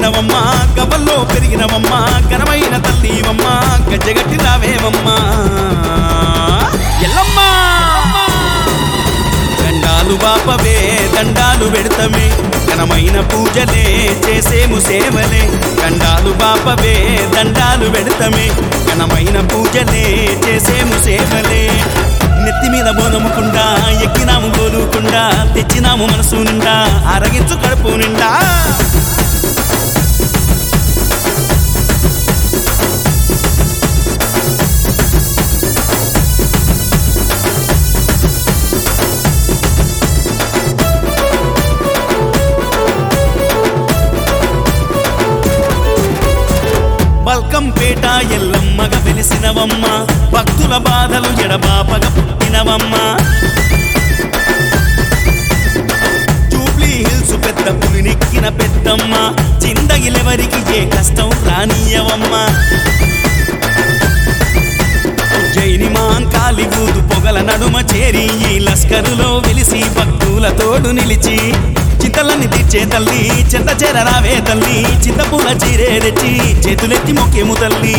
వెలిసినవమ్మా గవ్వల్లో పెరిగినవమ్మా ఘనమైన తల్లివమ్మా గజ్జగట్టి రావేమమ్మా ఎల్లమ్మా దండాలు బాపవే దండాలు పెడతమే ఘనమైన పూజలే చేసేము సేవలే దండాలు బాపవే దండాలు పెడతమే ఘనమైన పూజలే చేసేము సేవలే నెత్తి మీద బోనముకుండా ఎక్కినాము గోలుకుండా తెచ్చినాము మనసు నిండా అరగించు కడుపు నిండా బల్కంపేట ఎల్లమ్మగ వెలిసినవమ్మ భక్తుల బాధలు ఎడబాపగ పుట్టినవమ్మ జూబ్లీ హిల్స్ పెద్ద పులినెక్కిన పెద్దమ్మ చిందగిలెవరికి ఏ కష్టం రానియవమ్మ జైని మాంకాలి బూదు పొగల నడుమ చేరి ఈ లస్కరులో వెలిసి భక్తులతోడు నిలిచి చింతలన్నీ తీర్చే తల్లి చింత చేర రావే తల్లి చింతపూల చీరే తెచ్చి చేతులెత్తి మొక్కేము తల్లి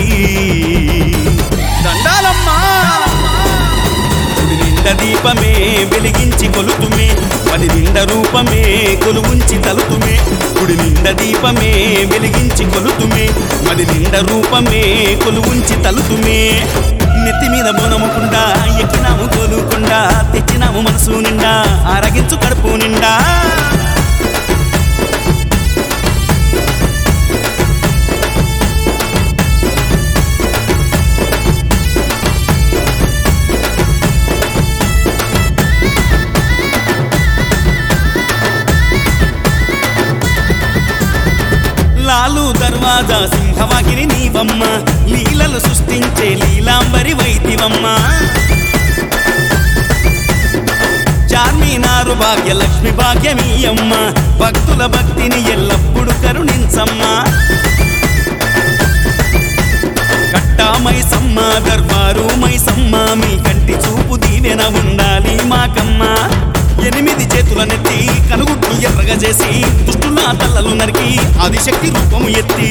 దండాలమ్మా గుడి నిండా దీపమే వెలిగించి కొలుతుమే పది నిండా రూపమే కొలువుంచి తలుతుమే గుడి నిండా దీపమే వెలిగించి కొలుతుమే మది నిండా రూపమే కొలువుంచి తలుతుమే నెత్తి మీద బోనముకుండా ఎక్కినాము కోలుకుండా తెచ్చినాము మనసు నిండా ఆరగించు కడుపు నిండా లాలు దర్వాజా సింహవాగిరి నీవమ్మ లీలలు సృష్టించే లీలాంబరి వైతివమ్మ చార్మినారు భాగ్యలక్ష్మి భాగ్యమీయమ్మ భక్తుల భక్తిని ఎల్లప్పుడు కరుణించమ్మా కట్టామై సమ్మ దర్బారు మై సమ్మ మీ కంటి చూపు దీవెన ఉండాలి మాకమ్మా ఎనిమిది చేతుల నెత్తి కనుగుడ్లు ఎర్రగా చేసి దుష్టుల తల్లలు నరికి ఆదిశక్తి రూపము ఎత్తి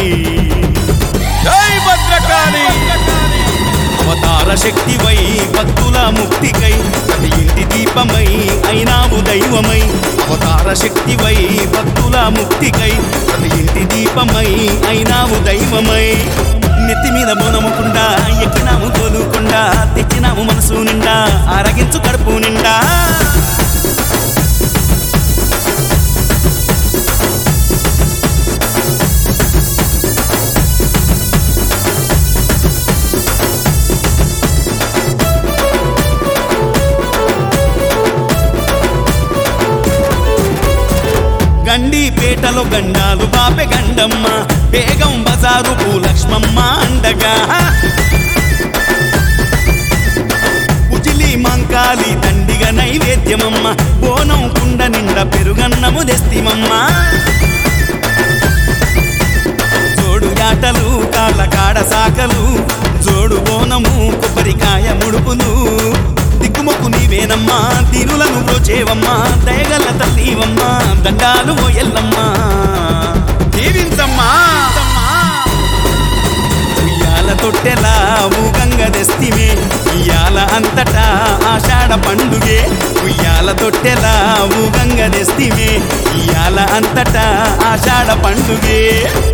జై భద్రకాళి అవతార శక్తివై భక్తుల ముక్తికై ప్రతి ఇంటి దీపమై అయినావు దైవమై అవతార శక్తివై భక్తుల ముక్తికై ప్రతి ఇంటి దీపమై అయినావు దైవమై నెత్తి మీద బోనముకుండా ఎక్కినాము తోలుకుండా తెచ్చినాము మనసు నిండా ఆరగించు కడుపు నిండా గండిపేటలో గండాలు బాపె గండమ్మ బేగం బజారు భూలక్ష్మమ్మ అండగా ఉజిలి మంకాలి దండిగ నైవేద్యమమ్మ బోనం కుండ నిండా పెరుగన్నము తెస్తిమమ్మ జోడు ఆటలు కాళ్ళ కాడ సాకలు జోడు బోనము కొబ్బరికాయ ముడుపులు దిక్కుమొక్కు నీవేనమ్మా దీనులను బ్రోచేవమ్మా దయగల తల్లివమ్మా దండాలు ఓ ఎల్లమ్మా దీవించమ్మా ఉయ్యాల తొట్టెలా ఊగంగ దెస్తిమే ఉయ్యాల అంతటా ఆషాఢ పండుగే ఉయ్యాల తొట్టెలా ఊగంగ దెస్తిమే ఉయ్యాల అంతటా ఆషాఢ పండుగే